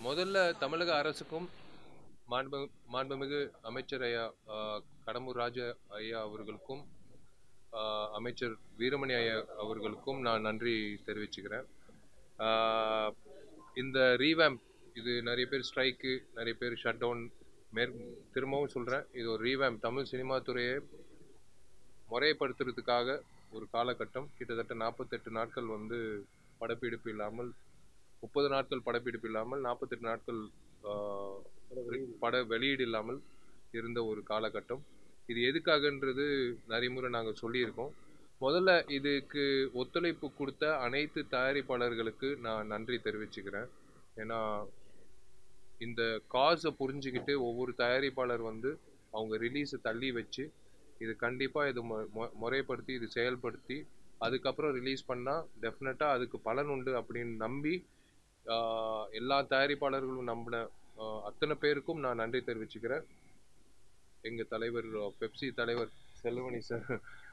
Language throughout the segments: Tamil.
முதல்ல தமிழக அரசுக்கும் மாண்பு மாண்புமிகு அமைச்சர் ஐயா ஆ, கடம்பூர் ராஜ ஐயா அவர்களுக்கும் ஆ, அமைச்சர் வீரமணி ஐயா அவர்களுக்கும் நான் நன்றி தெரிவிச்சுக்கிறேன் ஆ, இந்த ரீவேம்ப் இது நிறைய பேர் ஸ்ட்ரைக்கு நிறைய பேர் ஷட் டவுன் மேற் திரும்பவும் சொல்கிறேன் இது ஒரு ரீவேம்ப் தமிழ் சினிமா துறையை முறைப்படுத்துறதுக்காக ஒரு காலகட்டம் கிட்டத்தட்ட நாற்பத்தெட்டு நாட்கள் வந்து படப்பிடிப்பு இல்லாமல் முப்பது நாட்கள் படப்பிடிப்பு இல்லாமல் நாற்பத்தெட்டு நாட்கள் ஆஹ், பட வெளியீடு இல்லாமல் இருந்த ஒரு காலகட்டம் இது எதுக்காகன்றது நிறைய முறை நாங்கள் சொல்லியிருக்கோம் முதல்ல இதுக்கு ஒத்துழைப்பு கொடுத்த அனைத்து தயாரிப்பாளர்களுக்கு நான் நன்றி தெரிவிச்சுக்கிறேன் ஏன்னா இந்த காசை புரிஞ்சுக்கிட்டு ஒவ்வொரு தயாரிப்பாளர் வந்து அவங்க ரிலீஸை தள்ளி வச்சு இது கண்டிப்பாக இது மு- மு- முறைப்படுத்தி இது செயல்படுத்தி அதுக்கப்புறம் ரிலீஸ் பண்ணால் டெஃபினட்டாக அதுக்கு பலன் உண்டு அப்படின்னு நம்பி ஆஹ், எல்லா தயாரிப்பாளர்களும் நம்பின ஆஹ், அத்தனை பேருக்கும் நான் நன்றி தெரிவிச்சுக்கிறேன் எங்கள் தலைவர் பெப்சி தலைவர் செல்வமணி சார்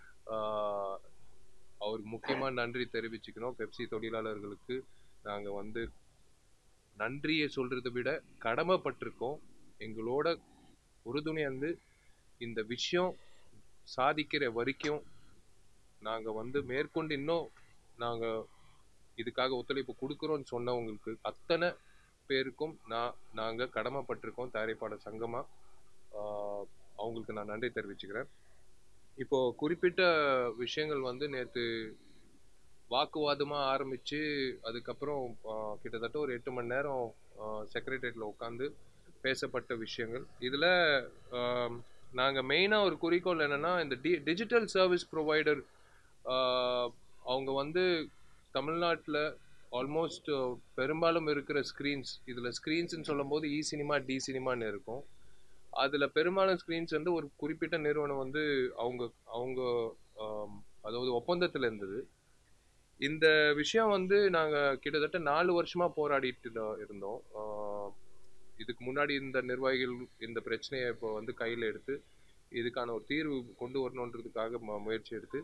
அவர் முக்கியமாக நன்றி தெரிவிச்சுக்கணும் பெப்சி தொழிலாளர்களுக்கு நாங்கள் வந்து நன்றியை சொல்கிறத விட கடமைப்பட்டிருக்கோம் எங்களோட உறுதுணை வந்து இந்த விஷயம் சாதிக்கிற வரைக்கும் நாங்கள் வந்து மேற்கொண்டு இன்னும் நாங்கள் இதுக்காக ஒத்துழைப்பு கொடுக்குறோன்னு சொன்னவங்களுக்கு அத்தனை பேருக்கும் நான் நாங்கள் கடமைப்பட்டிருக்கோம் தயாரிப்பாளர் சங்கமாக அவங்களுக்கு நான் நன்றி தெரிவிச்சுக்கிறேன் இப்போ குறிப்பிட்ட விஷயங்கள் வந்து நேற்று வாக்குவாதமாக ஆரம்பித்து அதுக்கப்புறம் ஆஹ், கிட்டத்தட்ட ஒரு எட்டு மணி நேரம் செக்ரட்டரியேட்டில் உட்காந்து பேசப்பட்ட விஷயங்கள் இதில் நாங்கள் மெயினாக ஒரு குறிக்கோள் என்னென்னா இந்த டி டிஜிட்டல் சர்வீஸ் ப்ரொவைடர் அவங்க வந்து தமிழ்நாட்டில் ஆல்மோஸ்ட் பெரும்பாலும் இருக்கிற ஸ்க்ரீன்ஸ் இதில் ஸ்க்ரீன்ஸ்னு சொல்லும்போது இ சினிமா டி சினிமான்னு இருக்கும் அதில் பெரும்பாலும் ஸ்க்ரீன்ஸ் வந்து ஒரு குறிப்பிட்ட நிறுவனம் வந்து அவங்க அவங்க ஆம், அதாவது ஒப்பந்தத்தில் இருந்தது இந்த விஷயம் வந்து நாங்கள் கிட்டத்தட்ட நாலு வருஷமாக போராடிட்டு தான் இருந்தோம் ஆஹ் இதுக்கு முன்னாடி இந்த நிர்வாகிகள் இந்த பிரச்சனையை இப்போ வந்து கையில் எடுத்து இதுக்கான ஒரு தீர்வு கொண்டு வரணுன்றதுக்காக மு- முயற்சி எடுத்து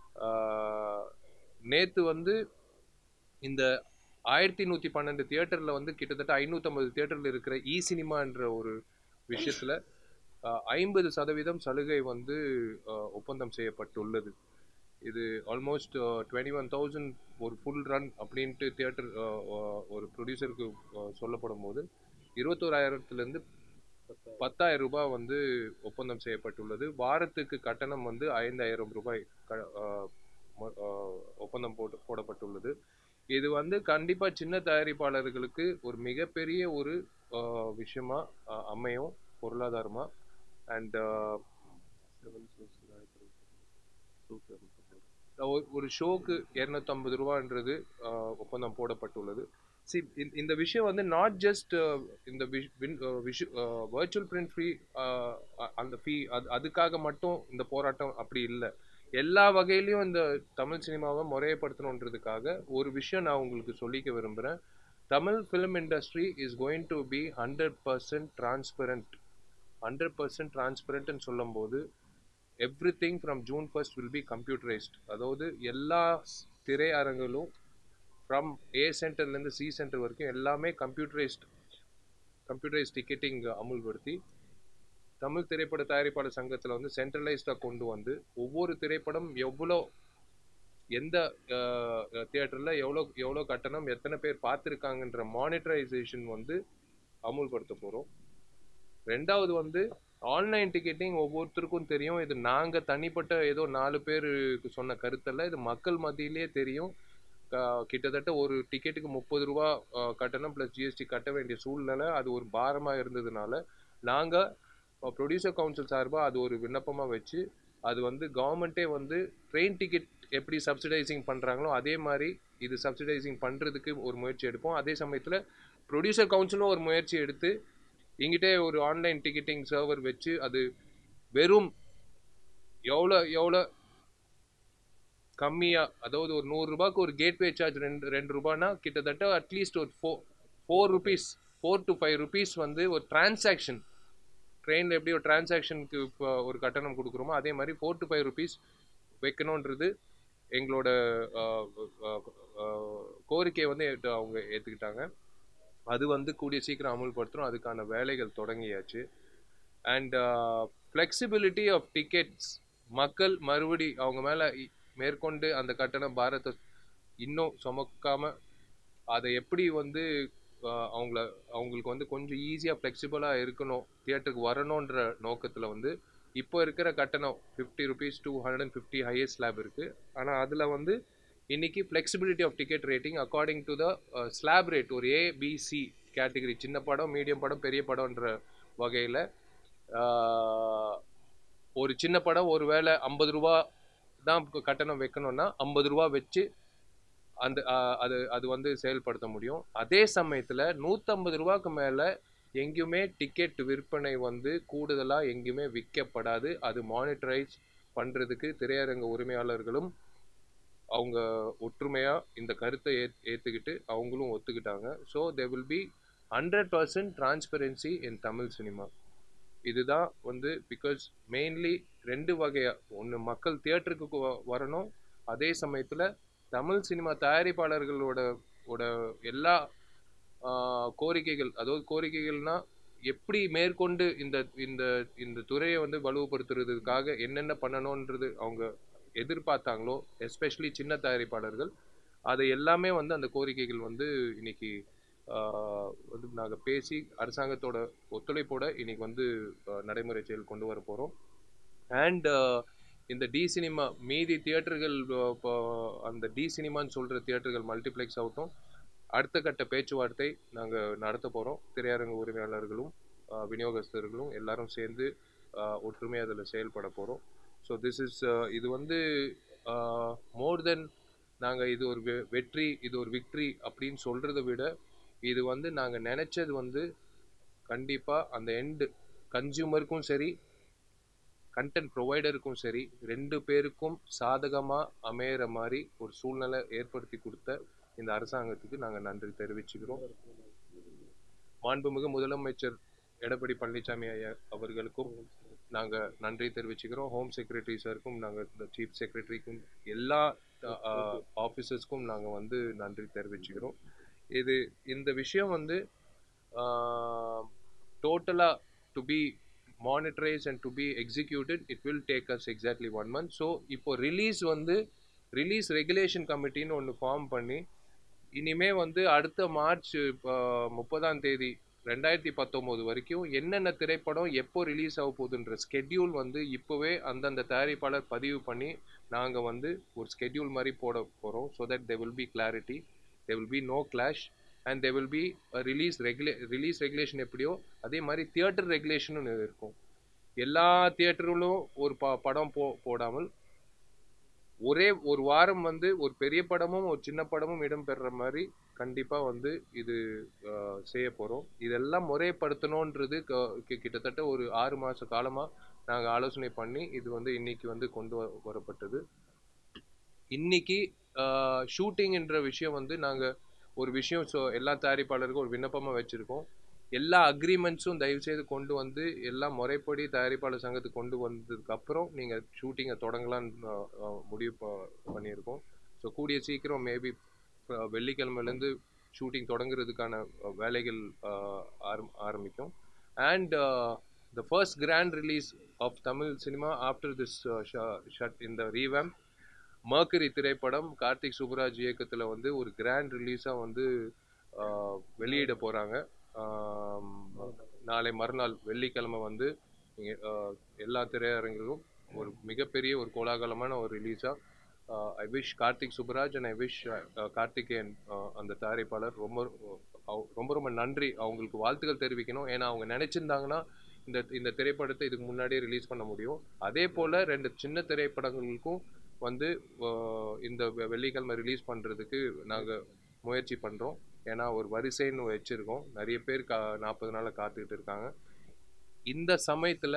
நேற்று வந்து இந்த ஆயிரத்தி நூற்றி பன்னெண்டு தியேட்டரில் வந்து கிட்டத்தட்ட ஐநூற்றம்பது தியேட்டரில் இருக்கிற இ சினிமான்ற ஒரு விஷயத்தில் ஐம்பது சதவீதம் சலுகை வந்து ஆஹ் ஒப்பந்தம் செய்யப்பட்டுள்ளது இது ஆல்மோஸ்ட் டுவெண்ட்டி ஒன் தௌசண்ட் ஒரு ஃபுல் ரன் அப்படின்ட்டு தியேட்டர் ஒரு ப்ரொடியூசருக்கு சொல்லப்படும் போது இருபத்தோராயிரத்துலேருந்து பத்தாயிரம் ரூபாய் வந்து ஒப்பந்தம் செய்யப்பட்டுள்ளது வாரத்துக்கு கட்டணம் வந்து ஐந்தாயிரம் ரூபாய் க- ஆஹ் ம- ஆஹ் ஒப்பந்தம் போட்டு போடப்பட்டுள்ளது இது வந்து கண்டிப்பாக சின்ன தயாரிப்பாளர்களுக்கு ஒரு மிகப்பெரிய ஒரு ஆஹ் விஷயமா ஆஹ் அமையும் பொருளாதாரமாக அண்ட் ஒரு- ஒரு ஷோக்கு இரநூத்தம்பது ரூபான்றது ஆஹ், ஒப்பந்தம் போடப்பட்டுள்ளது சி இந்த விஷயம் வந்து நாட் ஜஸ்ட் இந்த வர்ச்சுவல் பிரிண்ட் ஃப்ரீ அந்த ஃபீ அது அதுக்காக மட்டும் இந்த போராட்டம் அப்படி இல்லை எல்லா வகையிலையும் இந்த தமிழ் சினிமாவை முறையப்படுத்தணுன்றதுக்காக ஒரு விஷயம் நான் உங்களுக்கு சொல்லிக்க விரும்புகிறேன் Tamil film industry is going to be hundred percent transparent hundred percent டிரான்ஸ்பரண்ட்னு சொல்லும்போது every thing from June first will be computerised அதாவது எல்லா ஸ்- திரையரங்களும் ஃப்ரம் ஏ சென்டர்லேருந்து சி சென்டர் வரைக்கும் எல்லாமே கம்ப்யூட்டரைஸ்ட் கம்ப்யூட்டரைஸ்ட் டிக்கெட்டிங் அமுல்படுத்தி தமிழ் திரைப்பட தயாரிப்பாளர் சங்கத்தில் வந்து சென்ட்ரலைஸ்டாக கொண்டு வந்து ஒவ்வொரு திரைப்படம் எவ்வளோ எந்த தியேட்டரில் எவ்வளோ எவ்வளோ கட்டணம் எத்தனை பேர் பார்த்துருக்காங்கன்ற மானிட்டரைசேஷன் வந்து அமுல்படுத்த போகிறோம் ரெண்டாவது வந்து ஆன்லைன் டிக்கெட்டிங் ஒவ்வொருத்தருக்கும் தெரியும் இது நாங்கள் தனிப்பட்ட ஏதோ நாலு பேருக்கு சொன்ன கருத்தல்ல இது மக்கள் மத்தியிலே தெரியும் க- கிட்டத்தட்ட ஒரு டிக்கெட்டுக்கு முப்பது ரூபா அஹ், கட்டணம் ப்ளஸ் ஜிஎஸ்டி கட்ட வேண்டிய சூழ்நிலை அது ஒரு பாரமாக இருந்ததுனால நாங்கள் ப்ரொடியூசர் கவுன்சில் சார்பாக அது ஒரு விண்ணப்பமாக வச்சு அது வந்து கவர்மெண்ட்டே வந்து ட்ரெயின் டிக்கெட் எப்படி சப்சிடைசிங் பண்ணுறாங்களோ அதே மாதிரி இது சப்சிடைசிங் பண்ணுறதுக்கு ஒரு முயற்சி எடுப்போம் அதே சமயத்தில் ப்ரொடியூசர் கவுன்சிலும் ஒரு முயற்சி எடுத்து இங்கிட்டே ஒரு ஆன்லைன் டிக்கெட்டிங் சர்வர் வச்சு அது வெறும் எவ்வளோ எவ்வளோ கம்மியாக அதாவது ஒரு நூறு ரூபாய்க்கு ஒரு கேட்வே சார்ஜ் ரெண்டு ரெண்டு ரூபானா கிட்டத்தட்ட அட்லீஸ்ட் ஒரு four four rupees four to five rupees வந்து ஒரு டிரான்சாக்ஷன் ட்ரெயினில் எப்படி ஒரு டிரான்சாக்ஷனுக்கு இப்போ ஒரு கட்டணம் கொடுக்குறோமோ அதே மாதிரி ஃபோர் டு ஃபைவ் ருபீஸ் வைக்கணுன்றது எங்களோட ஆஹ், ஆஹ், ஆஹ், கோரிக்கையை வந்து ஏத்து- அவங்க ஏற்றுக்கிட்டாங்க அது வந்து கூடிய சீக்கிரம் அமுல்படுத்துகிறோம் அதுக்கான வேலைகள் தொடங்கியாச்சு அண்ட் ஃப்ளெக்சிபிலிட்டி ஆஃப் டிக்கெட்ஸ் மக்கள் மறுபடி அவங்க மேலே மேற்கொண்டு அந்த கட்டண பாரத்தை இன்னும் சுமக்காம அதை எப்படி வந்து ஆஹ், அவங்கள அவங்களுக்கு வந்து கொஞ்சம் ஈஸியாக ஃப்ளெக்சிபிளாக இருக்கணும் தியேட்டருக்கு வரணுன்ற நோக்கத்தில் வந்து இப்போ இருக்கிற கட்டணம் fifty rupees two hundred and fifty highest slab இருக்குது ஆனால் அதில் வந்து இன்னைக்கு flexibility of ticket rating according to the slab rate ஒரு ஏபிசி கேட்டகரி சின்ன படம் மீடியம் படம் பெரிய படம்ன்ற வகையில் ஒரு சின்ன படம் ஒரு வேளை ஐம்பது ரூபா தான் க- கட்டணம் வைக்கணும்னா ஐம்பது ரூபா வச்சு அந்த ஆஹ், அது அது வந்து செயல்படுத்த முடியும் அதே சமயத்தில் நூற்றம்பது ரூபாய்க்கு மேலே எங்கேயுமே டிக்கெட் விற்பனை வந்து கூடுதலாக எங்கேயுமே விற்கப்படாது அது மானிட்டரைஸ் பண்ணுறதுக்கு திரையரங்க உரிமையாளர்களும் அவங்க ஒற்றுமையாக இந்த கருத்தை ஏ ஏற்றுக்கிட்டு அவங்களும் ஒத்துக்கிட்டாங்க so they will be hundred percent transparency in Tamil cinema இதுதான் வந்து பிகாஸ் மெயின்லி ரெண்டு வகையா ஒன்று மக்கள் தியேட்டருக்கு வ- வரணும் அதே சமயத்தில் தமிழ் சினிமா தயாரிப்பாளர்களோட ஓட எல்லா ஆஹ், கோரிக்கைகள் அதாவது கோரிக்கைகள்னா எப்படி மேற்கொண்டு இந்த இந்த இந்த துறையை வந்து வலுப்படுத்துறதுக்காக என்னென்ன பண்ணணுன்றது அவங்க எதிர்பார்த்தாங்களோ எஸ்பெஷலி சின்ன தயாரிப்பாளர்கள் அதை எல்லாமே வந்து அந்த கோரிக்கைகள் வந்து இன்னைக்கு ஆஹ், வந்து நாங்கள் பேசி அரசாங்கத்தோட ஒத்துழைப்போட இன்னைக்கு வந்து ஆஹ், நடைமுறை செயல் கொண்டு வர போகிறோம் அண்ட் இந்த டி சினிமா மீதி தியேட்டர்கள் இப்போ அந்த டி சினிமான்னு சொல்கிற தியேட்டர்கள் மல்டிப்ளெக்ஸ் ஆகட்டும் அடுத்த கட்ட பேச்சுவார்த்தை நாங்கள் நடத்த போகிறோம் திரையரங்க உரிமையாளர்களும் ஆஹ், விநியோகஸ்தர்களும் எல்லாரும் சேர்ந்து ஒற்றுமையாக அதில் செயல்பட போகிறோம் ஸோ திஸ் இஸ் இது வந்து மோர் தென் நாங்கள் இது ஒரு வெ- வெற்றி இது ஒரு விக்ட்ரி அப்படின்னு சொல்கிறத விட இது வந்து நாங்கள் நினச்சது வந்து கண்டிப்பாக அந்த எண்டு கன்சியூமருக்கும் சரி கண்டென்ட் ப்ரொவைடருக்கும் சரி ரெண்டு பேருக்கும் சாதகமாக அமையிற மாதிரி ஒரு சூழ்நிலை ஏற்படுத்தி கொடுத்த இந்த அரசாங்கத்துக்கு நாங்கள் நன்றி தெரிவிச்சுக்கிறோம் மாண்புமிகு முதலமைச்சர் எடப்பாடி பழனிசாமி ஐயா அவர்களுக்கும் நாங்கள் நன்றி தெரிவிச்சுக்கிறோம் ஹோம் செக்ரட்டரி சாருக்கும் நாங்கள் இந்த சீஃப் செக்ரட்டரிக்கும் எல்லா ஆஃபீஸர்ஸ்க்கும் நாங்கள் வந்து நன்றி தெரிவிச்சுக்கிறோம் இது இந்த விஷயம் வந்து டோட்டலாக to be monitorise and to be executed it will take us exactly one month so இப்போ ரிலீஸ் வந்து ரிலீஸ் ரெகுலேஷன் கமிட்டின்னு ஒன்று ஃபார்ம் பண்ணி இனிமே வந்து அடுத்த மார்ச் முப்பதாம் தேதி ரெண்டாயிரத்தி பத்தொம்போது வரைக்கும் என்னென்ன திரைப்படம் எப்போ ரிலீஸ் ஆக போகுதுன்ற ஸ்கெட்யூல் வந்து இப்போவே அந்தந்த தயாரிப்பாளர் பதிவு பண்ணி நாங்கள் வந்து ஒரு ஸ்கெட்யூல் மாதிரி போட போகிறோம் so that they will be clarity they will be no clash and they will be release ரெகுலே ரிலீஸ் ரெகுலேஷன் எப்படியோ அதே மாதிரி தியேட்டர் ரெகுலேஷனும் இருக்கும் எல்லா தியேட்டர்களும் ஒரு ப படம் போ போடாமல் ஒரே ஒரு வாரம் வந்து ஒரு பெரிய படமும் ஒரு சின்ன படமும் இடம்பெறுற மாதிரி கண்டிப்பாக வந்து இது அஹ், செய்ய போகிறோம் இதெல்லாம் முறைப்படுத்தணுன்றது க- கி- கிட்டத்தட்ட ஒரு ஆறு மாத காலமாக நாங்கள் ஆலோசனை பண்ணி இது வந்து இன்னைக்கு வந்து கொண்டு வ- வரப்பட்டது இன்னைக்கு ஷூட்டிங்ன்ற விஷயம் வந்து நாங்கள் ஒரு விஷயம் ஸோ எல்லா தயாரிப்பாளருக்கும் ஒரு விண்ணப்பமாக வச்சுருக்கோம் எல்லா அக்ரிமெண்ட்ஸும் தயவுசெய்து கொண்டு வந்து எல்லாம் முறைப்படி தயாரிப்பாளர் சங்கத்துக்கு கொண்டு வந்ததுக்கு அப்புறம் நீங்கள் ஷூட்டிங்கை தொடங்கலான்னு அஹ், அஹ், முடிவு ப- பண்ணியிருக்கோம் ஸோ கூடிய சீக்கிரம் மேபி வெள்ளிக்கிழமையிலேருந்து ஷூட்டிங் தொடங்குறதுக்கான அஹ், வேலைகள் அஹ், ஆரம் ஆரம்பிக்கும் and the first grand release of Tamil cinema after this shut இந்த ரீவேம் மர்க்கரி திரைப்படம் கார்த்திக் சுப்ராஜ் இயக்கத்தில் வந்து ஒரு கிராண்ட் ரிலீஸாக வந்து ஆஹ், வெளியிட போகிறாங்க நாளை மறுநாள் வெள்ளிக்கிழமை வந்து இங்க, ஆஹ், எல்லா திரையரங்கிலும் ஒரு மிகப்பெரிய ஒரு கோலாகலமான ஒரு ரிலீஸாக I wish Karthik Subbaraj and I wish Karthikeyan ஆஹ், அந்த தயாரிப்பாளர் ரொம்ப அவ- ரொம்ப ரொம்ப நன்றி அவங்களுக்கு வாழ்த்துக்கள் தெரிவிக்கணும் ஏன்னா அவங்க நினச்சிருந்தாங்கன்னா இந்த இந்த திரைப்படத்தை இதுக்கு முன்னாடியே ரிலீஸ் பண்ண முடியும் அதே போல் ரெண்டு சின்ன திரைப்படங்களுக்கும் வந்து ஆஹ், இந்த வெ- வெள்ளிக்கிழமை ரிலீஸ் பண்ணுறதுக்கு நாங்கள் முயற்சி பண்ணுறோம் ஏன்னா ஒரு வரிசைன்னு வச்சுருக்கோம் நிறைய பேர் கா நாற்பது நாளில் காத்துக்கிட்டு இருக்காங்க இந்த சமயத்தில்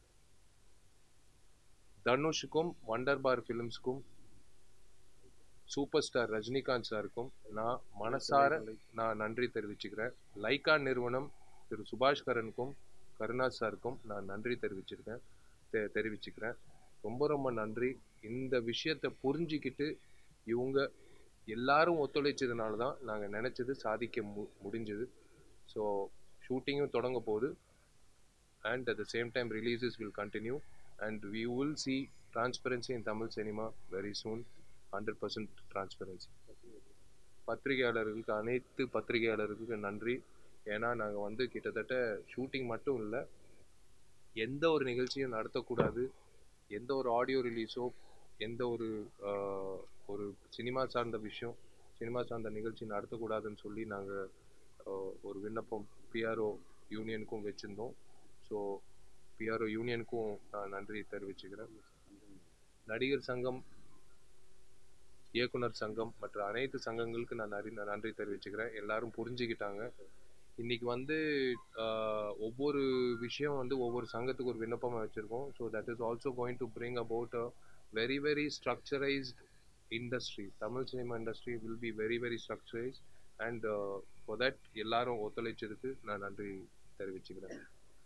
தனுஷுக்கும் வண்டர் பார் ஃபிலிம்ஸ்க்கும் சூப்பர் ஸ்டார் ரஜினிகாந்த் சாருக்கும் நான் மனசார நான் நன்றி தெரிவிச்சுக்கிறேன் லைக்கா நிறுவனம் திரு சுபாஷ் கரனுக்கும் கருணாஸ் சாருக்கும் நான் நன்றி தெரிவிச்சிருக்கேன் தெ தெரிவிச்சுக்கிறேன் ரொம்ப ரொம்ப நன்றி இந்த விஷயத்தை புரிஞ்சிக்கிட்டு இவங்க எல்லாரும் ஒத்துழைச்சதுனால தான் நாங்கள் நினச்சது சாதிக்க மு முடிஞ்சது ஸோ ஷூட்டிங்கும் தொடங்க போகுது and at the same time releases will continue and we will see transparency in Tamil cinema very soon 100% transparency பத்திரிகையாளர்களுக்கு அனைத்து பத்திரிகையாளர்களுக்கு நன்றி ஏன்னா நாங்கள் வந்து கிட்டத்தட்ட ஷூட்டிங் மட்டும் இல்லை எந்த ஒரு நிகழ்ச்சியும் நடத்தக்கூடாது எந்த ஒரு ஆடியோ ரிலீஸோ எந்த ஒரு ஆஹ், ஒரு சினிமா சார்ந்த விஷயம் சினிமா சார்ந்த நிகழ்ச்சி நடத்தக்கூடாதுன்னு சொல்லி நாங்கள் ஒரு விண்ணப்பம் பிஆர்ஓ யூனியனுக்கும் வச்சுருந்தோம் ஸோ பிஆர்ஓ யூனியனுக்கும் நான் நன்றி தெரிவிச்சுக்கிறேன் நடிகர் சங்கம் இயக்குனர் சங்கம் மற்ற அனைத்து சங்கங்களுக்கு நான் நன்றி நான் நன்றி தெரிவிச்சுக்கிறேன் எல்லாரும் புரிஞ்சுக்கிட்டாங்க இன்னைக்கு வந்து ஆஹ், ஒவ்வொரு விஷயம் வந்து ஒவ்வொரு சங்கத்துக்கு ஒரு விண்ணப்பமாக வச்சுருக்கோம் so that is also going to bring about a very very structurised industry Tamil cinema industry will be very very structurised and for that எல்லாரும் ஒத்துழைச்சதுக்கு நான் நன்றி தெரிவிச்சுக்கிறேன்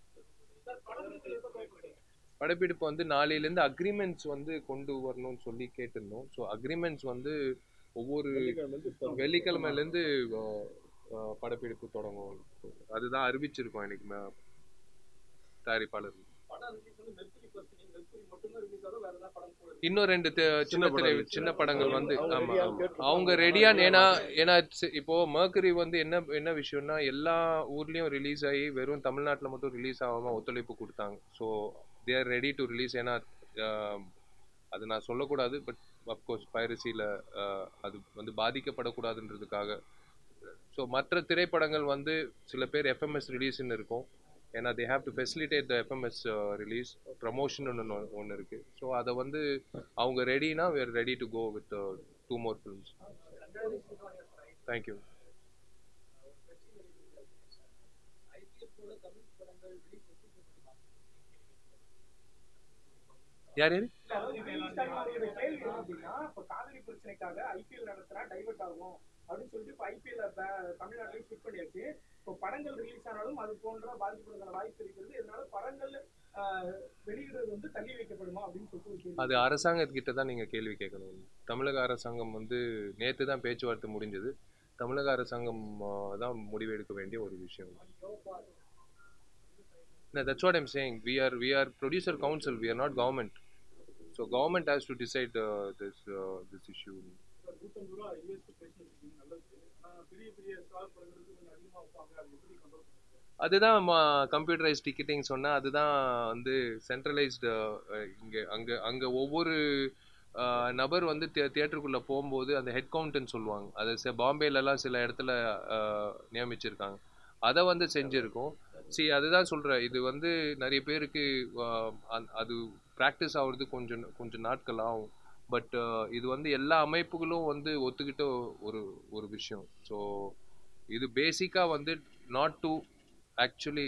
படப்பிடிப்பு வந்து நாளையிலேருந்து அக்ரிமெண்ட்ஸ் வந்து கொண்டு வரணும்னு சொல்லி கேட்டிருந்தோம் ஸோ அக்ரிமெண்ட்ஸ் வந்து ஒவ்வொரு வெள்ளிக்கிழமையிலேருந்து படப்பிடிப்பு தொடங்கும் அதுதான் அறிவிச்சிருக்கோம் இன்னைக்கு ம- தயாரிப்பாளர் இன்னும் ரெண்டு தி- சின்ன திரை சின்ன படங்கள் வந்து ஆமா ஆமா அவங்க ரெடியா ஏன்னா ஏன்னா சி- இப்போ மர்க்கரி வந்து என்ன என்ன விஷயம்னா எல்லா ஊர்லயும் ரிலீஸ் ஆகி வெறும் தமிழ்நாட்டுல மட்டும் ரிலீஸ் ஆகாம ஒத்துழைப்பு கொடுத்தாங்க so they are ready to release ஏன்னா ஆஹ், அது நான் சொல்லக்கூடாது பட் அப்கோர்ஸ் பைரசியில் அது வந்து பாதிக்கப்படக்கூடாதுன்றதுக்காக ஸோ மற்ற திரைப்படங்கள் வந்து சில பேர் எஃப்எம்எஸ் ரிலீஸ்னு இருக்கும் ஏன்னா they have to facilitate the FMS release promotion ஒன்று ஒன்று இருக்குது ஸோ அதை வந்து அவங்க ரெடினா we are ready to go with two more films thank you யார் யார் விஜயகாந்தோட கேள்வி என்ன அப்படின்னா இப்ப காவிரி பிரச்சனைக்காக ஐபிஎல் நடத்துறா டைவர்ட் ஆகும் அப்படின்னு சொல்லிட்டு இப்ப ஐபிஎல் தமிழ்நாட்டிலேயும் ஷிஃப்ட் பண்ணியாச்சு இப்போ படங்கள் ரிலீஸ் ஆனாலும் அது போன்ற பாதிப்புக்கான வாய்ப்பு இருக்கிறது இதனால படங்கள் ஆஹ், வெளியிடுறது வந்து தள்ளி வைக்கப்படுமா அப்படின்னு சொல்லிட்டு ஒரு கேள்வி. அது அரசாங்கத்துக்கிட்ட தான் நீங்கள் கேள்வி கேட்கணும் தமிழக அரசாங்கம் வந்து நேற்று தான் பேச்சுவார்த்தை முடிஞ்சது தமிழக அரசாங்கம் ஆ, தான் முடிவு எடுக்க வேண்டிய ஒரு விஷயம் No, that's what I'm saying. We are we are producer council. We are not government. So government has to decide uh, this uh, this issue. நூத்தம்பது ரூபா US பேசினது நல்லது ஆனா பெரிய பெரிய ஸ்டார் படங்களுக்கு கொஞ்சம் அதிகமா வைப்பாங்க அது எப்படி கண்ட்ரோல் அதுதான் கம்ப்யூட்டரைஸ் டிக்கெட்டிங் சொன்னால் அதுதான் வந்து சென்ட்ரலைஸ்டு இங்கே அங்கே அங்கே ஒவ்வொரு அஹ், நபர் வந்து தே தியேட்டருக்குள்ளே போகும்போது அந்த ஹெட் கவுண்ட்டுன்னு சொல்லுவாங்க அதை ச பாம்பேலலாம் சில இடத்துல அஹ், நியமிச்சிருக்காங்க அதை வந்து செஞ்சுருக்கோம் சி அதுதான் சொல்கிறேன் இது வந்து நிறைய பேருக்கு அஹ், அந்த- அது ப்ராக்டிஸ் ஆகுறது கொஞ்சம் கொஞ்சம் நாட்கள் ஆகும் பட் இது வந்து எல்லா அமைப்புகளும் வந்து ஒத்துக்கிட்ட ஒரு ஒரு விஷயம் ஸோ இது பேசிக்காக வந்து நாட் டு ஆக்சுவலி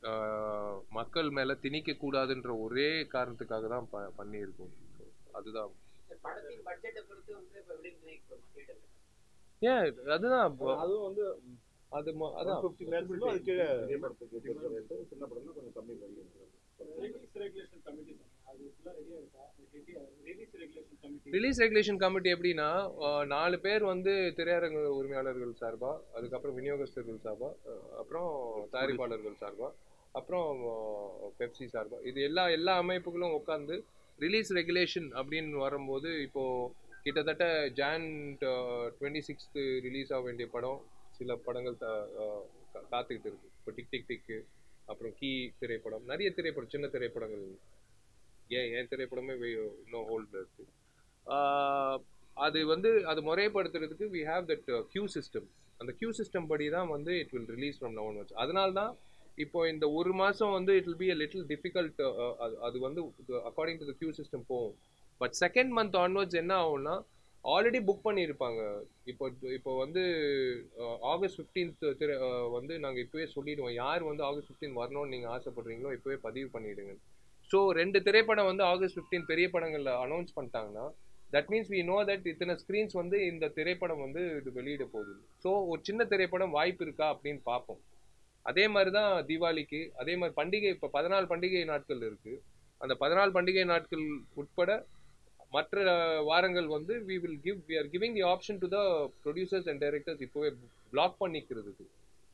மக்கள் மேலே திணிக்க கூடாதுன்ற ஒரே காரணத்துக்காக தான் ப பண்ணியிருக்கோம் So, அதுதான் படத்தின் பட்ஜெட்டை பொறுத்து வந்து இப்ப எப்படி நிர்ணயிக்கப்படுமா தியேட்டர்ல ஏன் அதுதான் இப்போ அதுவும் வந்து அது மொ- அதான் 150 lakhs அது கீழே பெரிய படத்துக்கு different rate, சின்ன படம்னா கொஞ்சம் கம்மி பண்ணி ரிலீஸ் ரெகுலேஷன் கமிட்டி அது ஃபுல்லா ரெடியா இருக்கா release regulation committee release regulation committee எப்படின்னா அஹ், நாலு பேர் வந்து திரையரங்கு உரிமையாளர்கள் சார்பா அதுக்கப்புறம் விநியோகஸ்தர்கள் சார்பா அஹ், அப்புறம் தயாரிப்பாளர்கள் சார்பா அப்புறம் பெப்சி சார்பா இது எல்லா எல்லா அமைப்புகளும் உட்காந்து ரிலீஸ் ரெகுலேஷன் அப்படின்னு வரும்போது இப்போ கிட்டத்தட்ட ஜான் டுவெண்ட்டி சிக்ஸ்த்து ரிலீஸ் ஆக வேண்டிய படம் சில படங்கள் த- அஹ், கா- காத்துக்கிட்டு இருக்கு இப்போ டிக் டிக் டிக்கு அப்புறம் கீ திரைப்படம் நிறைய திரைப்படம் சின்ன திரைப்படங்கள் ஏன் என் திரைப்படமே வே- இன்னும் ஹோல்டில் இருக்கு ஆஹ் அது வந்து அது முறைப்படுத்துறதுக்கு we have that queue system அந்த கியூ சிஸ்டம் படி தான் வந்து it will release from now on வச்சு அதனால தான் இப்போ இந்த ஒரு மாதம் வந்து it will be a little difficult அது அது வந்து according to the queue system போகும் பட் செகண்ட் மந்த் ஆன்வர்ட்ஸ் என்ன ஆகும்னா ஆல்ரெடி புக் பண்ணியிருப்பாங்க இப்போ இப்போ வந்து ஆகஸ்ட் ஃபிஃப்டீன்த் திரு அஹ் வந்து நாங்கள் இப்போவே சொல்லிடுவோம் யார் வந்து ஆகஸ்ட் ஃபிஃப்டீன் வரணும்னு நீங்கள் ஆசைப்படுறீங்களோ இப்போவே பதிவு பண்ணிடுங்க ஸோ ரெண்டு திரைப்படம் வந்து ஆகஸ்ட் ஃபிஃப்டீன் பெரிய படங்களில் அனௌன்ஸ் பண்ணிட்டாங்கன்னா that means we know that இத்தனை ஸ்க்ரீன்ஸ் வந்து இந்த திரைப்படம் வந்து இது வெளியிட போகுது ஸோ ஒரு சின்ன திரைப்படம் வாய்ப்பு இருக்கா அப்படின்னு பார்ப்போம் அதே மாதிரி தான் தீபாவளிக்கு அதே மாதிரி பண்டிகை இப்போ பதினாலு பண்டிகை நாட்கள் இருக்கு அந்த பதினாலு பண்டிகை நாட்கள் உட்பட மற்ற வாரங்கள் வந்து we will give we are giving the option to the producers and directors இப்போவே பிளாக் பண்ணிக்கிறதுக்கு so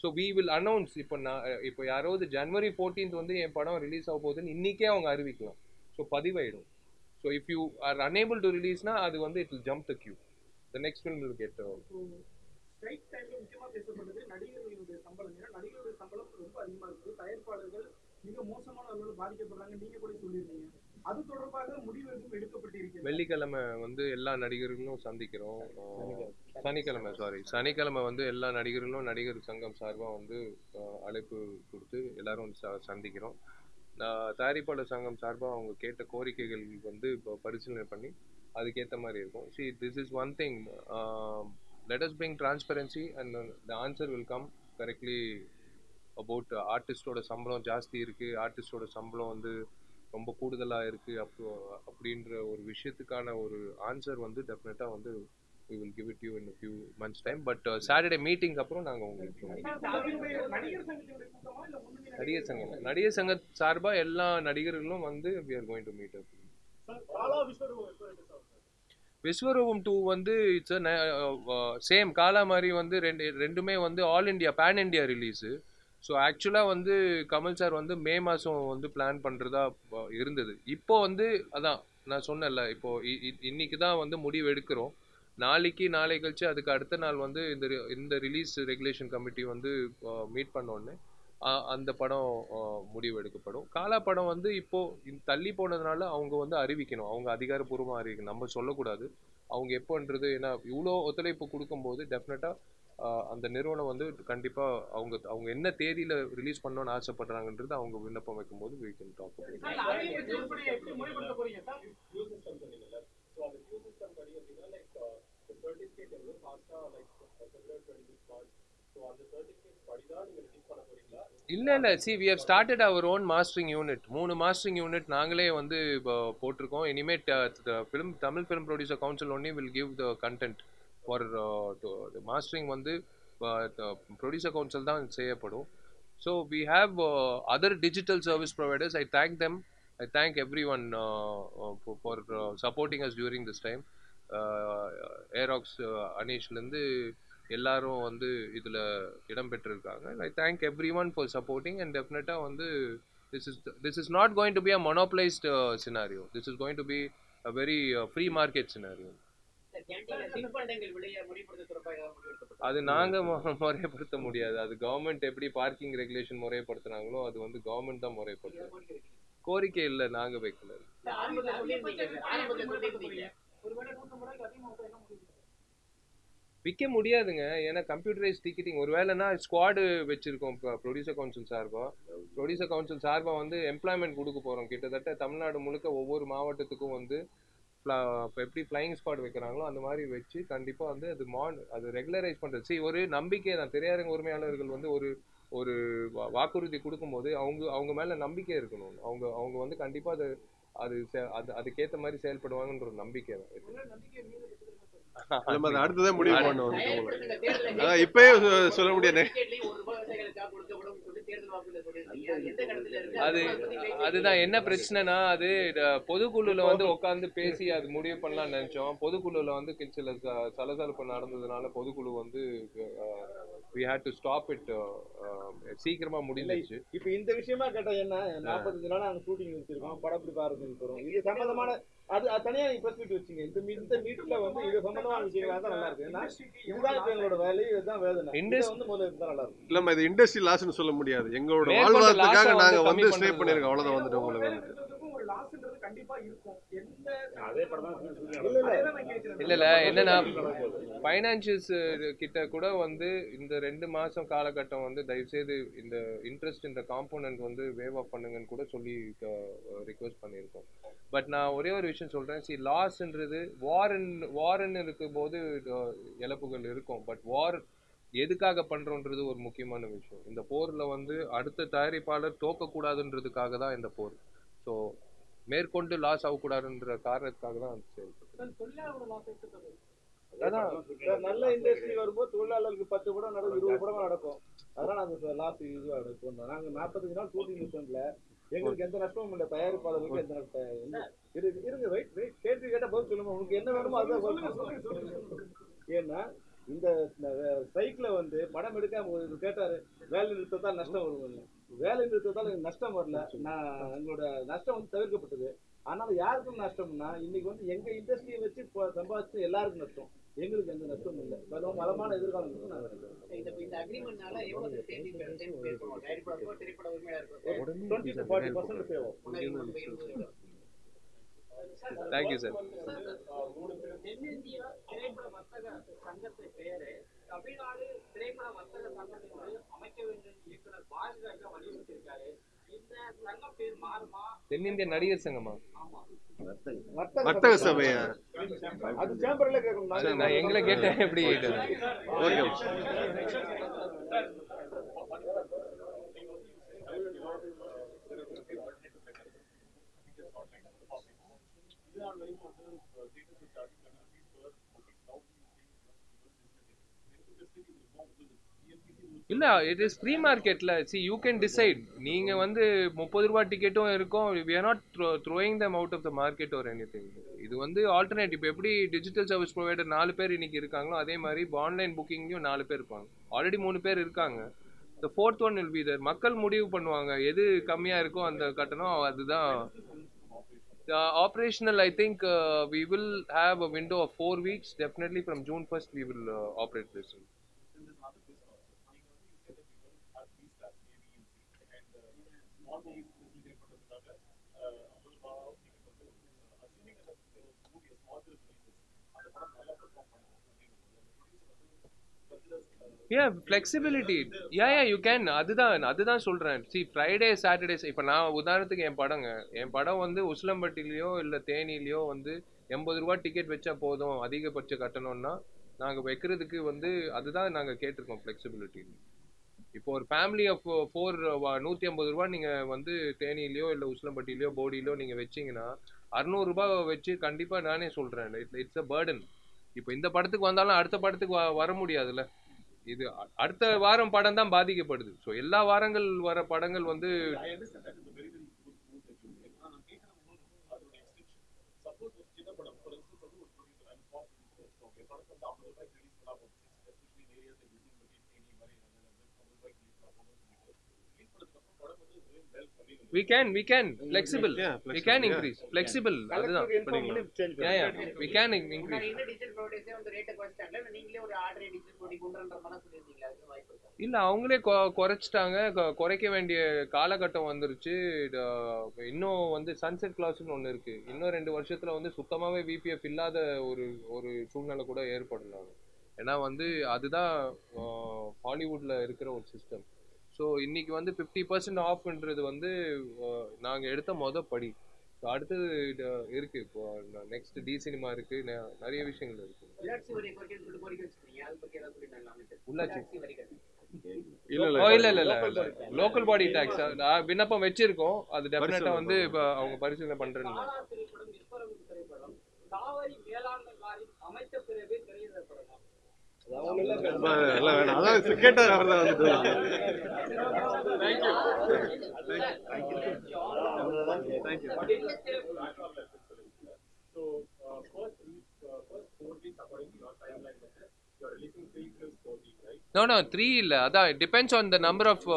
so we will announce இப்போ நான் இப்போ யாராவது ஜனவரி 14th வந்து என் படம் ரிலீஸ் ஆக போகுதுன்னு இன்னிக்கே அவங்க அறிவிக்கலாம் ஸோ பதிவாயிடும் so if you are unable to ரிலீஸ்னா அது வந்து it will jump the queue the next film will get strike டைம்ல முக்கியமா பேசப்பட்டது நடிகர்களுடைய சம்பளம் ஏன்னா நடிகர்களுடைய சம்பளம் ரொம்ப அதிகமா இருக்குது தயாரிப்பாளர்கள் மிக மோசமான அளவில் பாதிக்கப்படுறாங்க நீங்க கூட சொல்லியிருந்தீங்க அது தொடர்பாக முடிவு எதுவும் எடுக்கப்பட்டிருக்கிறது வெள்ளிக்கிழமை வந்து எல்லா நடிகர்களும் சந்திக்கிறோம் ஆஹ் சனிக்கிழமை சாரி சனிக்கிழமை வந்து எல்லா நடிகர்களும் நடிகர் சங்கம் சார்பாக வந்து ஆஹ் அழைப்பு கொடுத்து எல்லாரும் ச- சந்திக்கிறோம் நான் தயாரிப்பாளர் சங்கம் சார்பாக அவங்க கேட்ட கோரிக்கைகள் வந்து இப்போ பரிசீலனை பண்ணி அதுக்கேற்ற மாதிரி இருக்கும் see this is one thing let us bring transparency and the answer will come correctly about ஆர்டிஸ்டோட சம்பளம் ஜாஸ்தி இருக்குது ஆர்டிஸ்டோட சம்பளம் வந்து ரொம்ப கூடுதலாக இருக்குது அப்போ அப்படின்ற ஒரு விஷயத்துக்கான ஒரு ஆன்சர் வந்து டெஃபினட்டாக வந்து we will give it to you in a few months time but Saturday meeting அப்புறம் நாங்கள் உங்களுக்கு சொல்லுவோம். அதனுடைய நடிகர் சங்கத்தினுடைய கூட்டமா இல்ல முன்னணி நடிகர் சங்கம் நடிகர் சங்க சார்பாக எல்லா நடிகர்களும் வந்து we are going to meet up Vishwaroopam two வந்து இட்ஸ் சேம் காலா மாதிரி வந்து ரெண்டு ரெண்டுமே வந்து all India pan India release so ஆக்சுவலாக வந்து கமல் சார் வந்து மே மாதம் வந்து பிளான் பண்ணுறதா இருந்தது இப்போ வந்து அதான் நான் சொன்னேன்ல இப்போ இ- இ- இன்னைக்கு தான் வந்து முடிவு எடுக்கிறோம் நாளைக்கு நாளை கழிச்சு அதுக்கு அடுத்த நாள் வந்து இந்த re- இந்த ரிலீஸ் ரெகுலேஷன் கமிட்டி வந்து மீட் பண்ணோடனே அந்த படம் அஹ், முடிவு எடுக்கப்படும் காலா படம் வந்து இப்போ இந்த தள்ளி போனதுனால அவங்க வந்து அறிவிக்கணும் அவங்க அதிகாரப்பூர்வமாக அறிவிக்கணும் நம்ம சொல்லக்கூடாது அவங்க எப்போன்றது ஏன்னா இவ்வளோ ஒத்துழைப்பு கொடுக்கும்போது டெஃபினட்டாக அந்த நிறுவனம் வந்து கண்டிப்பாக அவங்க அவங்க என்ன தேதியில் ரிலீஸ் பண்ணணும்னு ஆசைப்படுறாங்கன்றது அவங்க விண்ணப்பம் வைக்கும்போது we can talk about it. இல்ல இல்ல see we have started our own mastering unit மூணு மாஸ்டரிங் யூனிட் நாங்களே வந்து இப்போ போட்டிருக்கோம் இனிமே film Tamil film producer council only will give the content for mastering வந்து ப்ரொடியூசர் கவுன்சில் தான் செய்யப்படும் so we have other digital service providers I thank them I thank everyone for supporting us during this time ஏராக்ஸ் அனீஷ்லேருந்து எல்லாரும் வந்து இதில் இடம்பெற்றிருக்காங்க I thank everyone for supporting and டெஃபினட்டாக வந்து this is this is not going to be a monopolised scenario this is going to be a very free market scenario கேண்டீன்ல தின்பண்டங்கள் விலையை முறைப்படுத்த தொடர்பாக ஏதாவது முடிவு எடுக்கப்பட்டதா? அது நாங்கள் முறைப்படுத்த முடியாது அது கவர்மெண்ட் எப்படி பார்க்கிங் ரெகுலேஷன் முறைப்படுத்துனாங்களோ அது வந்து கவர்மெண்ட் தான் முறைப்படுத்தும் கோரிக்கை வைக்கிறீங்க. கோரிக்கை இல்லை நாங்கள் வைக்கல இல்ல, ஆரம்பத்துல சொல்லியிருந்தீங்க சார். ஆரம்பத்துல சொல்லியிருந்தீங்க ஒருவேளை நூற்றம்பது ரூபாய்க்கு அதிகமாக விட்டா என்ன முடிவு விற்க முடியாதுங்க ஏன்னா கம்ப்யூட்டரைஸ் டிக்கெட்டிங் ஒரு வேலைனா ஸ்குவாடு வச்சிருக்கோம் இப்போ ப்ரொடியூசர் கவுன்சில் சார்பாக ப்ரொடியூசர் கவுன்சில் சார்பாக வந்து எம்ப்ளாய்மெண்ட் கொடுக்க போகிறோம் கிட்டத்தட்ட தமிழ்நாடு முழுக்க ஒவ்வொரு மாவட்டத்துக்கும் வந்து இப்போ எப்படி ஃப்ளைங் ஸ்குவாட் வைக்கிறாங்களோ அந்த மாதிரி வச்சு கண்டிப்பாக வந்து அது மான் அது ரெகுலரைஸ் பண்ணுறது சரி ஒரு நம்பிக்கை தான் திரையரங்க உரிமையாளர்கள் வந்து ஒரு ஒரு வா- வாக்குறுதி கொடுக்கும்போது அவங்க அவங்க மேலே நம்பிக்கை இருக்கணும் அவங்க அவங்க வந்து கண்டிப்பாக அது அது செ- அது அதுக்கேற்ற மாதிரி செயல்படுவாங்கன்ற ஒரு நம்பிக்கை தான் நம்ம அதை அடுத்ததே முடிவு பண்ணுவோம் தயாரிப்படுத்துங்க, தேர்தலை அதான் இப்பயே சொ- சொல்ல முடியாது டிக்கெட்லயும் ஒரு ரூபாய் விவசாயிகளுக்காக கொடுக்கப்படும் சொல்லி தேர்தல் வாக்குறுதியில சொல்லியிருந்தீங்க. அது எந்த கட்டத்துல இருக்கு? அது அதை பத்தி பேசி- அதுதான் என்ன பிரச்சனைனா அது ட- பொதுக்குழுல வந்து உட்காந்து பேசி அது முடிவு பண்ணலாம்னு நினைச்சோம் பொதுக்குழுல வந்து கி- சில ச- சலசலப்பு நடந்ததுனால பொதுக்குழு வந்து we had to stop it சீக்கிரமா முடிஞ்சிச்சு இப்ப இந்த விஷயமா கேட்டா என்ன நாற்பத்தஞ்சு நாள் நாங்க ஷூட்டிங் நிறுத்திருக்கோம் படப்பிடிப்பு ஆரம்பிச்சு போறோம் இது சம்பந்தமான அது அது தனியா நீங்க பிரஸ் மீட் வச்சீங்க இந்த மீ- இந்த மீட்ல வந்து இது சம்பந்தமான விஷயங்களா தான் நல்லா இருக்கு ஏன்னா இதுதான் இப்ப எங்களோட வேலை இதுதான் வேதனை இதை Indus- வந்து முதல்ல இருந்தா நல்லா இருக்கும் இல்ல இது இண்டஸ்ட்ரி லாஸ்னு சொல்ல முடியாது எங்களோட மேற்கொண்டு வாழ்வாதாரத்துக்காக loss-அ நாங்க வந்து வந்து கம்மி ஸ்டே பண்றது பண்ணிருக்கோம் அவ்வளவுதான் வந்துட்டு உங்களுக்கு வேலை வந்து நிறுத்தத்துக்கும் ஒரு லாஸ்ன்றது கண்டிப்பா இருக்கும் எந்த அதே படம் தான் இல்ல இல்ல நான் கேட்கிறேன் இல்ல இல்ல என்னன்னா ஃபைனான்சியல்ஸ் கிட்ட கூட வந்து இந்த ரெண்டு மாசம் காலகட்டம் வந்து தயவுசெய்து இந்த இன்ட்ரெஸ்ட் இந்த காம்போனன்ட் வந்து வேவ் ஆஃப் பண்ணுங்கன்னு கூட சொல்லி ரிக்வெஸ்ட் பண்ணியிருக்கோம் பட் நான் ஒரே ஒரு விஷயம் சொல்றேன் சி லாஸ்ன்றது வாரன் வாரன் இருக்கும்போது அஹ், இழப்புகள் இருக்கும் பட் வார் எதுக்காக பண்றோன்றது ஒரு முக்கியமான விஷயம் இந்த போர்ல வந்து அடுத்த தயாரிப்பாளர் தோக்கக்கூடாதுன்றதுக்காக தான் இந்த போர் ஸோ மேற்கொண்டு லாஸ் ஆகக்கூடாதுன்ற காரணத்துக்காக தான் அது செயல்படுது தொழிலாளரோட லாஸ் எடுத்துக்கிறது அதான் சார், நல்ல இண்டஸ்ட்ரி வரும்போது தொழிலாளர்களுக்கு பத்து படம் நடக்கும் இருபது படம் நடக்கும் அதனால அந்த லாஸ்ட் இதுவா இருக்கும் நாங்க நாற்பத்தஞ்சு நாள் ஷூட்டிங் நிறுத்தம்ல எங்களுக்கு எந்த நஷ்டமும் இல்லை தயாரிப்பாளர்களுக்கு எந்த நஷ்டம் இல்லை. இரு- இருங்க வெயிட் வெயிட் கேள்வி கேட்டா பதில் சொல்லுங்க உங்களுக்கு என்ன வேணுமோ அதுதான் பதில் சொல்லுங்க. ஏன்னா இந்த சைக்கிளை வந்து படம் எடுக்காம ஒரு கேட்டாரு வேலை நிறுத்தத்தால் நஷ்டம் வருவாங்க வேலை நிறுத்தத்தால் எனக்கு நஷ்டம் வரல நான் எங்களோட நஷ்டம் வந்து தவிர்க்கப்பட்டது அதனால யாருக்கும் நஷ்டம்னா இன்னைக்கு வந்து எங்க இண்டஸ்ட்ரியை வச்சு இப்போ சம்பாதிச்சு எல்லாருக்கும் நஷ்டம் எங்களுக்கு எந்த நஷ்டமும் இல்லை அதுவும் வளமான எதிர்காலம் இருக்கு நான் நினைக்கிறேன் இந்த இந்த அக்ரிமெண்ட்னால எவ்வளவு சேர்ந்து சேர்ந்து பே பண்ணுவோம் டைரக்டர் திரைப்பட உரிமையா இருக்கும் டுவெண்ட்டி டு ஃபார்ட்டி பர்சன்ட் சேவும் தேங்க்யூ சார் தென்னிந்திய திரைப்பட வர்த்தக சங்கத்தை பெயரை தமிழ்நாடு திரைப்பட வர்த்தக சங்கம் என்று அமைக்க வேண்டும் இயக்குனர் பாரதிராஜா வலியுறுத்தியிருக்காரு இந்த சங்கம் பேர் மாறுமா தென்னிந்திய நடிகர் சங்கமா வர்த்தக சபையா அது சேம்பர்ல கேட்கணும் சரி, நாங்க நான் எங்களை கேட்டேன் எப்படி ஓகே இல்ல இட் இஸ் ஃப்ரீ மார்க்கெட்ல சி யூ கேன் டிசைட் நீங்க வந்து முப்பது ரூபாய் டிக்கெட்டும் இருக்கும் we are not throwing them out of the market ஒரு எனி இது வந்து ஆல்டர்னேட் இப்போ எப்படி டிஜிட்டல் சர்வீஸ் ப்ரொவைடர் நாலு பேர் இன்னைக்கு இருக்காங்களோ அதே மாதிரி இப்போ ஆன்லைன் புக்கிங்லையும் நாலு பேர் இருப்பாங்க ஆல்ரெடி மூணு பேர் இருக்காங்க the fourth one will be there மக்கள் முடிவு பண்ணுவாங்க எது கம்மியா இருக்கோ அந்த கட்டணம் அதுதான் operational I think we will have a window of four weeks definitely from June first we will operate this yeah flexibility yeah yeah you can அதுதான் அதுதான் சொல்றேன் see ஃப்ரைடே சாட்டர்டேஸ் இப்போ நான் உதாரணத்துக்கு என் படங்க என் படம் வந்து உசிலம்பட்டிலையோ இல்லை தேனிலையோ வந்து எண்பது ரூபா டிக்கெட் வச்சா போதும் அதிகபட்ச கட்டணம்னா நாங்க வைக்கிறதுக்கு வந்து அதுதான் நாங்க கேட்டிருக்கோம் flexibility இப்போ ஒரு ஃபேமிலி ஆஃப் ஃபோர் நூற்றி ஐம்பது ரூபா நீங்கள் வந்து தேனிலையோ இல்லை உசிலம்பட்டிலையோ போடியிலோ நீங்கள் வச்சீங்கன்னா அறநூறுபா வச்சு கண்டிப்பாக நானே சொல்கிறேன் இட்ஸ் அ பேர்டன் இப்போ இந்த படத்துக்கு வந்தாலும் அடுத்த படத்துக்கு வ- வர முடியாதுல்ல இது அ- அடுத்த வாரம் படம் தான் பாதிக்கப்படுது ஸோ எல்லா வாரங்கள் வர படங்கள் வந்து we can we can flexible Yeah, we flexible, can yeah. increase flexible அதுதான் கலெக்டருக்கு இன்ஃபார்ம் பண்ணி change yeah yeah we can in- முன்னாடி increase என்ன டிஜிட்டல் ப்ரொவைடர்ஸே வந்து ரேட்டை குறைச்சிட்டாங்களா இல்ல நீங்களே ஒரு ஆர்டர் டிஜிட்டல் போட்டி கொண்டு வரன்ற மாதிரி சொல்லியிருந்தீங்களா அதுக்கு வாய்ப்பு இருக்கா இல்ல அவங்களே கொ- குறைச்சிட்டாங்க கொ- குறைக்க வேண்டிய காலகட்டம் வந்துருச்சு இது, இன்னும் வந்து சன்செட் கிளாஸ்னு ஒன்று இருக்கு இன்னும் ரெண்டு வருஷத்துல வந்து சுத்தமாவே விபிஎஃப் இல்லாத ஒரு ஒரு சூழ்நிலை கூட ஏற்படலாம் ஏன்னா வந்து அதுதான் ஹாலிவுட்ல இருக்கிற ஒரு சிஸ்டம் ஸோ இன்னைக்கு வந்து ஃபிஃப்டி பர்சன்ட் ஆஃப்ன்றது வந்து அஹ், நாங்க எடுத்த மொத படி So அடுத்தது இது இருக்கு இப்போ நெக்ஸ்ட் டி சினிமா இருக்கு நெ- நிறைய விஷயங்கள் இருக்கு உள்ளாட்சி வரி குறைக்கணும்னு சொல்லி கோரிக்கை வச்சிருக்கீங்க அதை பத்தி ஏதாவது சொல்லிட்டாங்களா அமைச்சர் உள்ளாட்சி. உள்ளாட்சி வரிகள் இல்ல ஓ இல்ல இல்ல இல்ல இல்ல லோக்கல் பாடி டாக்ஸ் விண்ணப்பம் வச்சிருக்கோம் அது டெஃபினட்டா பரிசீலனை வந்து இப்போ அவங்க பரிசீலனை பண்றேன்னு காலா திரைப்படம் விஸ்வரங்கு திரைப்படம் காவிரி வேளாண்மை வாரி அமைத்த பிறகு திரையிடப்படலாம் அவங்க எல்லாம் ரொம்ப எல்லாம் வேணாம் அதான் கேட்டார் அவர் தான் வந்துட்டு நோ நோ த்ரீ இல்ல அதான் depends on the number of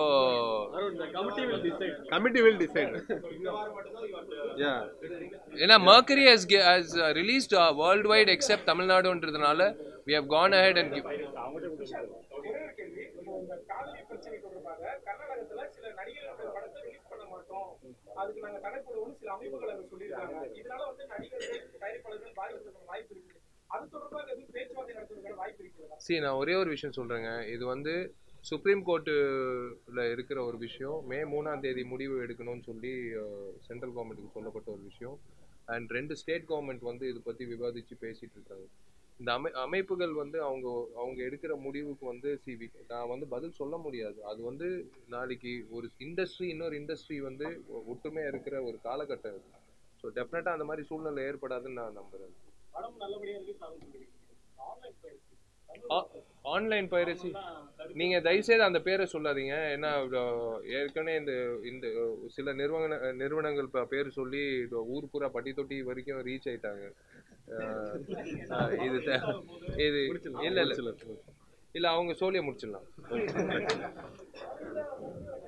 committee will decide yeah ஏன்னா Mercury has has released worldwide except தமிழ்நாடுன்றதுனால we have gone ahead and ஒரே ஒரு கேள்வி இப்போ இந்த காவிரி பிரச்சனை தொடர்பாக கர்நாடகத்துல சில நடிகர்களுடைய படத்தை ரிலீஸ் பண்ண மாட்டோம் அதுக்கு நாங்க தடை போடுவோம்னு சில அமைப்புகள் அங்க சொல்லியிருக்காங்க இதனால வந்து நடிகர்கள் தயாரிப்பாளர்கள் பாதிக்கிறதுக்கு வாய்ப்பு இருக்கு அது தொடர்பாக எதுவும் பேச்சுவார்த்தை நடத்துறதுக்கான வாய்ப்பு இருக்கிறதா சரி நான் ஒரே ஒரு விஷயம் சொல்றேங்க இது வந்து சுப்ரீம் கோர்ட்டுல இருக்கிற ஒரு விஷயம் மே மூணாம் தேதி முடிவு எடுக்கணும்னு சொல்லி சென்ட்ரல் கவர்மெண்ட்டுக்கு சொல்லப்பட்ட ஒரு விஷயம் அண்ட் ரெண்டு ஸ்டேட் கவர்மெண்ட் வந்து இது பத்தி விவாதிச்சு பேசிட்டு இருக்காங்க இந்த அமை அமைப்புகள் வந்து அவங்க அவங்க எடுக்கிற முடிவுக்கு வந்து சிவி நான் வந்து பதில் சொல்ல முடியாது அது வந்து நாளைக்கு ஒரு இண்டஸ்ட்ரி இன்னொரு இண்டஸ்ட்ரி வந்து ஒ- ஒற்றுமையா இருக்கிற ஒரு காலகட்டம் இது ஸோ டெஃபினட்டா அந்த மாதிரி சூழ்நிலை ஏற்படாதுன்னு நான் நம்புறேன் படம் நல்லபடியா ரிலீஸ் ஆகும் சொல்லிருக்கீங்க ஆன்லைன் பயிற்சி ஆன்லைன் பைரசி நீங்க தயவுசெய்து அந்த பேரை சொல்லாதீங்க ஏன்னா அஹ், ஏற்கனவே இந்த இந்த அஹ், சில நிறுவன நிறுவனங்கள் ப- பேர் சொல்லி இது ஊர் பூரா பட்டி தொட்டி வரைக்கும் ரீச் ஆயிட்டாங்க அஹ், அஹ், இது த- இது இல்ல இல்ல இல்ல அவங்க சோழியை முடிச்சிடலாம்